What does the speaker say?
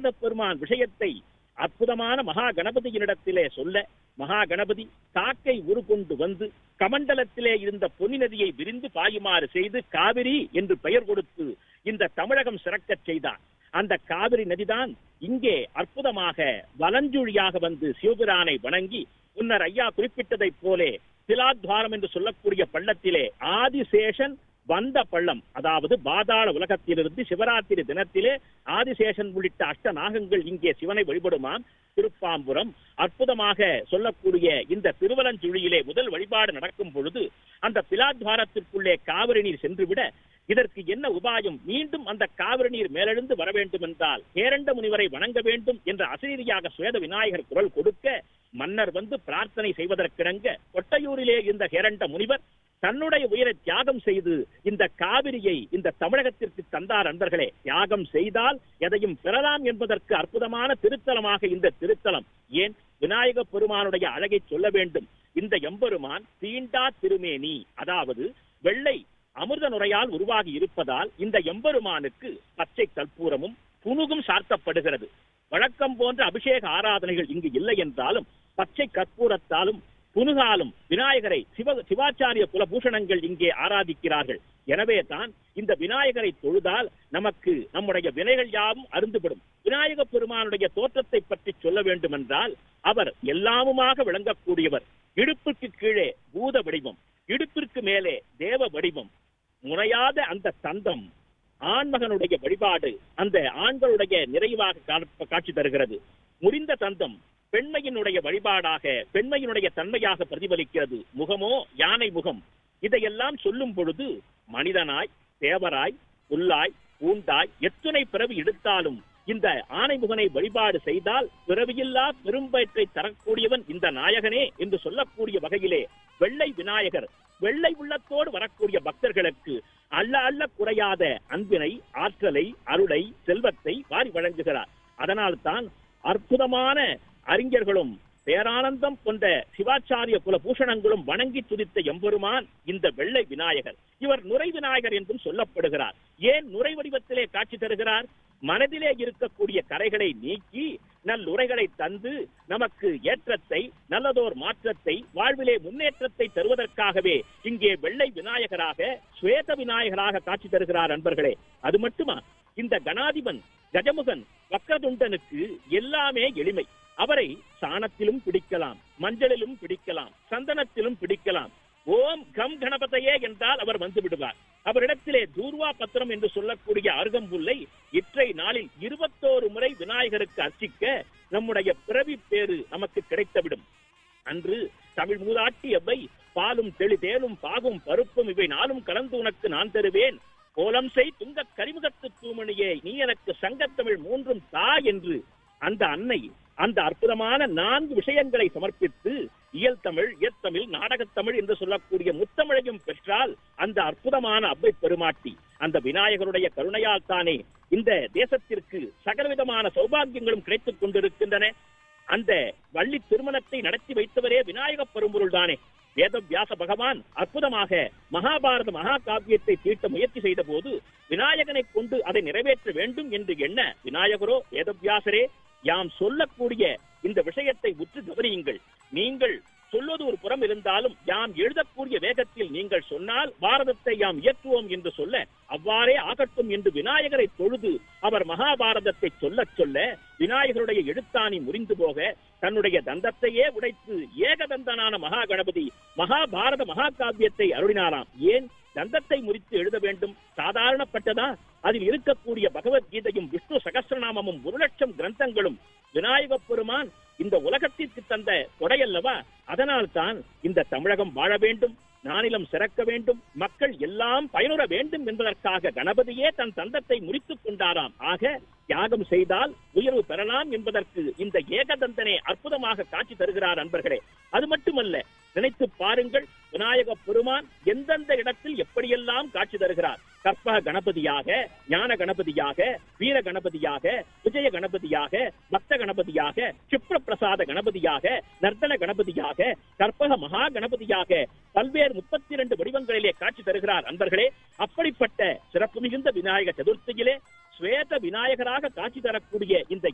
விநாயக பெருமான் விஷயத்தை அற்புதமான மகா கணபதியினிடத்திலே சொல்ல மகா கணபதி காக்கை உருகொண்டு வந்து கமண்டலத்திலே இருந்த பொன்னி நதியை விரிந்து பாயுமாறு செய்து காவிரி என்று பெயர் கொடுத்து இந்த தமிழகம் சிறக்கச் செய்தார் அந்த காவிரி நதிதான் இங்கே அற்புதமாக வலஞ்சுழியாக வந்து சிவபிரானை வணங்கி முன்னர் ஐயா குறிப்பிட்டதைப் போலே திலாத்வாரம் என்று சொல்லக்கூடிய பள்ளத்திலே ஆதிசேஷன் வந்த பள்ளம் அதாவது பாதாள உலகத்திலிருந்து சிவராத்திரி தினத்திலே ஆதிசேஷன் உள்ளிட்ட அஷ்ட நாகங்கள் இங்கே சிவனை வழிபடுமாம் திருப்பாம்புரம் அற்புதமாக சொல்லக்கூடிய இந்த திருவலஞ்சுழியிலே முதல் வழிபாடு நடக்கும் பொழுது அந்த பிலாத்வாரத்திற்குள்ளே காவிரி நீர் சென்றுவிட இதற்கு என்ன உபாயம் மீண்டும் அந்த காவிரி நீர் மேலெழுந்து வர வேண்டும் என்றால் கேரண்ட முனிவரை வணங்க வேண்டும் என்ற அசரீதியாக சுவேத விநாயகர் குரல் கொடுக்க மன்னர் வந்து பிரார்த்தனை செய்வதற்கிணங்க கொட்டையூரிலே இருந்த கேரண்ட முனிவர் தன்னுடைய உயிரை தியாகம் செய்து இந்த காவிரியை இந்த தமிழகத்திற்கு தந்தார் அன்பர்களே தியாகம் செய்தால் எதையும் பெறலாம் என்பதற்கு அற்புதமான திருத்தலமாக இந்த திருத்தலம் ஏன் விநாயக பெருமானுடைய அழகை சொல்ல வேண்டும் இந்த எம்பெருமான் தீண்டா திருமேனி அதாவது வெள்ளை அமிர்த நுரையால் உருவாகி இருப்பதால் இந்த எம்பெருமானுக்கு பச்சை கற்பூரமும் புனுகும் சார்த்தப்படுகிறது வழக்கம் போன்ற அபிஷேக ஆராதனைகள் இங்கு இல்லை என்றாலும் பச்சை கற்பூரத்தாலும் புனுகாலும் விநாயகரை சிவ சிவாச்சாரிய குலபூஷணங்கள் இங்கே ஆராதிக்கிறார்கள் எனவே தான் இந்த விநாயகரை தொழுதால் நமக்கு நம்முடைய வினைகள் யாவும் அருந்துபடும் விநாயக பெருமானுடைய தோற்றத்தை பற்றி சொல்ல வேண்டும் என்றால் அவர் எல்லாமுமாக விளங்கக்கூடியவர் இடுப்புக்கு கீழே பூத வடிவம் இடுப்பிற்கு மேலே தேவ வடிவம் முறையாத அந்த தந்தம் ஆண்மகனுடைய வழிபாடு அந்த ஆண்களுடைய நிறைவாக கா- காட்சி தருகிறது முறிந்த தந்தம் பெண்மையினுடைய வழிபாடாக பெண்மையினுடைய தன்மையாக பிரதிபலிக்கிறது முகமோ யானை முகம் இதையெல்லாம் சொல்லும் பொழுது மனிதனாய் தேவராய் புல்லாய் பூண்டாய் எத்துணை பிறவி எடுத்தாலும் இந்த ஆணைமுகனை வழிபாடு செய்தால் பிறவியில்லா பெரும்பயற்றை தரக்கூடியவன் இந்த நாயகனே என்று சொல்லக்கூடிய வகையிலே வெள்ளை விநாயகர் வெள்ளை உள்ளத்தோடு வரக்கூடிய பக்தர்களுக்கு அல்ல அல்ல குறையாத அன்பினை ஆற்றலை அருளை செல்வத்தை வாரி வழங்குகிறார் அதனால்தான் அற்புதமான அறிஞர்களும் பேரானந்தம் கொண்ட சிவாச்சாரிய குல பூஷணங்களும் வணங்கி துதித்த எம்பெருமான் இந்த வெள்ளை விநாயகர் இவர் நுரை விநாயகர் என்றும் சொல்லப்படுகிறார் ஏன் நுரை வடிவத்திலே காட்சி தருகிறார் மனதிலே இருக்கக்கூடிய கரைகளை நீக்கி நல்லுரைகளை தந்து நமக்கு ஏற்றத்தை நல்லதோர் மாற்றத்தை வாழ்விலே முன்னேற்றத்தை தருவதற்காகவே இங்கே வெள்ளை விநாயகராக சுவேத விநாயகராக காட்சி தருகிறார் அன்பர்களே அது மட்டுமா இந்த கணாதிபன் கஜமுகன் வக்கதுண்டனுக்கு எல்லாமே எளிமை அவரை சாணத்திலும் பிடிக்கலாம் மஞ்சளிலும் பிடிக்கலாம் சந்தனத்திலும் பிடிக்கலாம் ஓம் கம் கணபதையே என்றால் அவர் வந்து விடுவார் அவரிடத்திலே தூர்வா பத்திரம் என்று சொல்லக்கூடிய அருகம்புல்லை இற்றை நாளில் இருபத்தோரு முறை விநாயகருக்கு அர்ச்சிக்க நம்முடைய பிறவி பேறு நமக்கு கிடைத்துவிடும் அன்று தமிழ் மூதாட்டி எவ்வை பாலும் தெளி தேனும் பாகும் பருப்பும் இவை நாளும் கலந்து உனக்கு நான் தருவேன் கோலம் செய் துங்க கரிமுகத்து தூமணியே நீ எனக்கு சங்கத்தமிழ் மூன்றும் தா என்று அந்த அன்னை அந்த அற்புதமான நான்கு விஷயங்களை சமர்ப்பித்து இயல் தமிழ் இயற்தமிழ் நாடகத்தமிழ் என்று சொல்லக்கூடிய முத்தமிழையும் பெற்றால் அந்த அற்புதமான அவ்வை பெருமாட்டி அந்த விநாயகருடைய கருணையால் தானே இந்த தேசத்திற்கு சகலவிதமான சௌபாகியங்களும் கிடைத்துக் கொண்டிருக்கின்றன அந்த வள்ளி திருமணத்தை நடத்தி வைத்தவரே விநாயக பெரும்பொருள் தானே வேதவியாச பகவான் அற்புதமாக மகாபாரத மகாகாவியத்தை தீட்ட முயற்சி செய்த போது விநாயகனை கொண்டு அதை நிறைவேற்ற வேண்டும் என்று எண்ண விநாயகரோ வேதவியாசரே யாம் சொல்லக்கூடிய இந்த விஷயத்தை உற்று கவனியுங்கள் நீங்கள் சொல்வது ஒரு புறம் இருந்தாலும் யாம் எழுதக்கூடிய வேகத்தில் நீங்கள் சொன்னால் பாரதத்தை யாம் இயற்றுவோம் என்று சொல்ல அவ்வாறே ஆகட்டும் என்று விநாயகரை தொழுது அவர் மகாபாரதத்தை சொல்லச் சொல்ல விநாயகருடைய எழுத்தாணி முறிந்து போக தன்னுடைய தந்தத்தையே உடைத்து ஏகதந்தனான மகா கணபதி மகாபாரத மகாகாவியத்தை அருளினாராம் ஏன் தந்தத்தை முறித்து எழுத வேண்டும் சாதாரணப்பட்டதா அதில் இருக்கக்கூடிய பகவத்கீதையும் விஷ்ணு சகஸ்ரநாமமும் ஒரு லட்சம் கிரந்தங்களும் விநாயக பெருமான் இந்த உலகத்திற்கு தந்த கொடையல்லவா அதனால் தான் இந்த தமிழகம் வாழ வேண்டும் நானிலம் சிறக்க வேண்டும் மக்கள் எல்லாம் பயனுற வேண்டும் என்பதற்காக கணபதியே தன் தந்தத்தை முறித்துக் கொண்டாராம் ஆக தியாகம் செய்தால் உயர்வு பெறலாம் என்பதற்கு இந்த ஏகதந்தனே அற்புதமாக காட்சி தருகிறார் அன்பர்களே அது மட்டுமல்ல நினைத்து பாருங்கள் விநாயக பெருமான் எந்தெந்த இடத்தில் எப்படியெல்லாம் காட்சி தருகிறார் கற்பக கணபதியாக ஞான கணபதியாக வீர கணபதியாக விஜய கணபதியாக பக்த கணபதியாக சிப்ர பிரசாத கணபதியாக நர்த்தன கணபதியாக கற்பக மகா கணபதியாக பல்வேறு முப்பத்தி இரண்டு வடிவங்களிலே காட்சி தருகிறார் அன்பர்களே அப்படிப்பட்ட சிறப்பு மிகுந்த விநாயக சதுர்த்தியிலே ஸ்வேத விநாயகராக காட்சி தரக்கூடிய இந்த